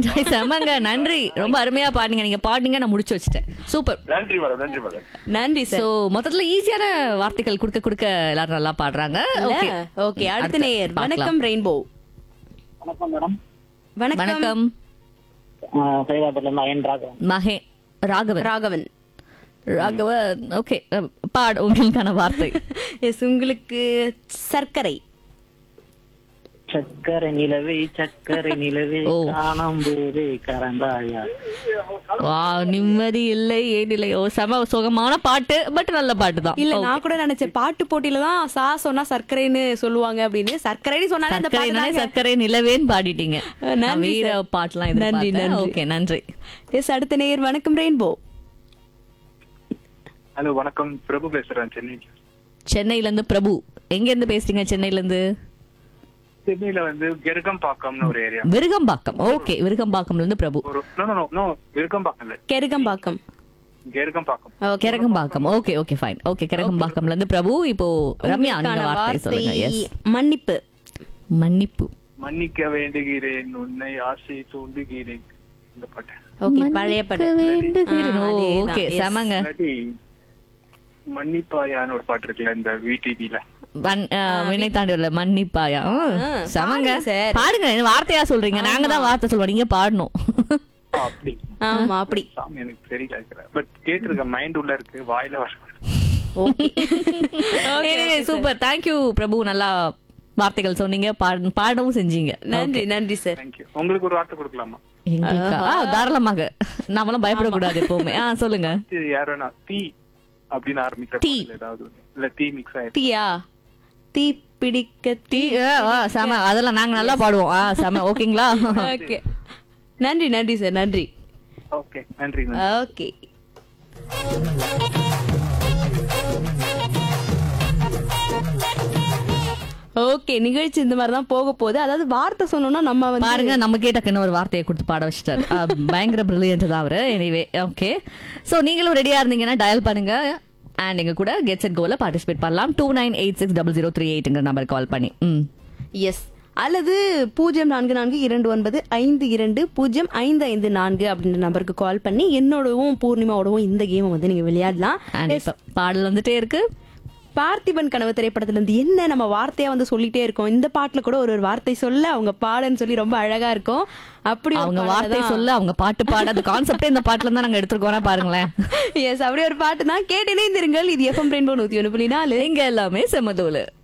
Enjoy செமங்க நன்றி ரொம்ப அருமையா பாடுனீங்க நீங்க பாடுனீங்க நான் முடிச்சு வச்சுட்டேன் சூப்பர் நன்றி மேடம் நன்றி மேடம் நன்றி சோ சார் மொத்தத்துல ஈஸியான வார்த்தைகள் கொடுக்க கொடுக்க எல்லாரும் நல்லா பாடுறாங்க ஓகே ஓகே அடுத்த நேயர் வணக்கம் ரெயின்போ வணக்கம் மேடம் வணக்கம் வணக்கம் சைதாபேட்ல இருந்து அயன் ராகவன் மகே ராகவன் ராகவன் ராகவன் ஓகே பாடு உங்களுக்கான வார்த்தை எஸ் உங்களுக்கு சர்க்கரை சக்கரை நிலவே சக்கரை நிலவே ஓ. காணும் போது கரந்தாயா வா நிம்மதி இல்லை ஏன் இல்லை ஓ செம சுகமான பாட்டு பட் நல்ல பாட்டு தான் இல்ல நான் கூட நினைச்சேன் பாட்டு போட்டியில தான் சா சொன்னா சர்க்கரைன்னு சொல்லுவாங்க அப்படின்னு சர்க்கரைன்னு சொன்னாலே அந்த சர்க்கரை பாட்டு நானே தாங்க. சர்க்கரை நிலவேன்னு பாடிட்டீங்க நன்றி நான் வீர சார். பாட்டுலாம் நன்றி, நன்றி நன்றி. ஓகே நன்றி எஸ் அடுத்த நேயர் வணக்கம் ரெயின்போ ஹலோ வணக்கம் பிரபு பேசுறேன் சென்னை சென்னையில இருந்து பிரபு எங்க இருந்து பேசுறீங்க சென்னையில இருந்து சென்னையில வந்து கெருகம்பாக்கம்னு ஒரு ஏரியா விருகம்பாக்கம் ஓகே விருகம்பாக்கம்ல இருந்து பிரபு ஒரு நோ நோ நோ விருகம்பாக்கம் இல்ல Kerugambakkam Kerugambakkam Okay. Kerugambakkam okay okay fine okay கிரகம்பாக்கம்ல இருந்து பிரபு இப்போ ரம்யா நீங்க உங்களுக்கான வார்த்தை சொல்லுங்க எஸ் மன்னிப்பு மன்னிப்பு மன்னிக்க வேண்டுகிறேன் உன்னை ஆசை தூண்டுகிறேன் இந்த பாட்டு ஓகே பழைய பாட்டு வேண்டுகிறேன். ஆ, ஓ, அதேதான். Okay Yes. செமங்க இல்லாட்டி மன்னிப்பாயான்னு ஒரு பாட்டு இருக்குல்ல இந்த விடிவில மன்- ஆ, வினை தாண்டி வரல மன்னிப்பாயா ஆ, செமங்க பாடுங்க sir. பாடுங்க என்ன வார்த்தையா சொல்றீங்க நாங்க தான் வார்த்தை சொல்லுவோம் நீங்க பாடணும் அப்படி ஆமா அப்படி சாமி எனக்கு தெரியல பட் கேட்டிருக்க மைண்ட் உள்ள இருக்கு வாயில வர ஓகே சூப்பர் தேங்க்யூ பிரபு நல்லா வார்த்தைகள் சொன்னீங்க பாட- பாடவும் செஞ்சீங்க நன்றி நன்றி சார் தேங்க்யூ உங்களுக்கு ஒரு வார்த்தை கொடுக்கலாமா எங்களுக்கா? ஆ, தாராளமாக நாமெல்லாம் பயப்படக்கூடாது எப்பவுமே ஆ சொல்லுங்க இது யாருன்னா தீ அப்படின்னு ஆரம்பிக்கிற தீ. பாடல் ஏதாவது ஒண்ணு. இல்ல தீ மிக்ஸ் ஆயிருக்கு தீயா தீ பிடிக்க டீ ஆ, ஆ, செம அதெல்லாம் நாங்க நல்லா பாடுவோம் ஆ செம ஓகேங்களா ஓகே நன்றி நன்றி சார் நன்றி ஓகே நன்றி ஓகே ஓகே நிகழ்ச்சி இந்த மாதிரி தான் போக போகுது அதாவது வார்த்தை சொன்னோம்னா நம்ம வந்து பாருங்க நம்ம கேட்டக்குன்னு ஒரு வார்த்தையை கொடுத்து பாட வச்சுட்டாரு ஆ, பயங்கர பிரில்லியன்ட் தான் அவரு எனிவே ஓகே சோ நீங்களும் ரெடியா இருந்தீங்கன்னா டயல் பண்ணுங்க அண்ட் எங்க கூட கெட்ஸ் அட் கோல பார்ட்டிசிபேட் பண்ணலாம் two nine eight six double zero three எயிட்ங்கிற நம்பர் கால் பண்ணி ம் எஸ் அல்லது பூஜ்ஜியம் நான்கு நான்கு இரண்டு ஒன்பது ஐந்து இரண்டு பூஜ்ஜியம் ஐந்து ஐந்து நான்கு அப்படின்ற நம்பருக்கு கால் பண்ணி என்னோடவும் பூர்ணிமாவோடவும் இந்த கேமை வந்து நீங்க விளையாடலாம் அண்ட் இப்ப பாடல் வந்துட்டே இருக்கு பார்த்திபன் கனவு திரைப்படத்துல இருந்து என்ன நம்ம வார்த்தையா வந்து சொல்லிட்டே இருக்கோம் இந்த பாட்டுல கூட ஒரு ஒரு வார்த்தை சொல்ல அவங்க பாடன்னு சொல்லி ரொம்ப அழகா இருக்கும் அப்படி அவங்க வார்த்தை சொல்ல அவங்க பாட்டு பாட அந்த கான்செப்டே இந்த பாட்டுல தான் நாங்க எடுத்துருக்கோம் பாருங்களேன் எஸ் அப்படி ஒரு பாட்டு தான் கேட்டு இணைந்திருங்கள் இது எஃப்எம் ரெயின்போ நூத்தி ஒன்று புள்ளி நாலு எங்க எல்லாமே செமதோலு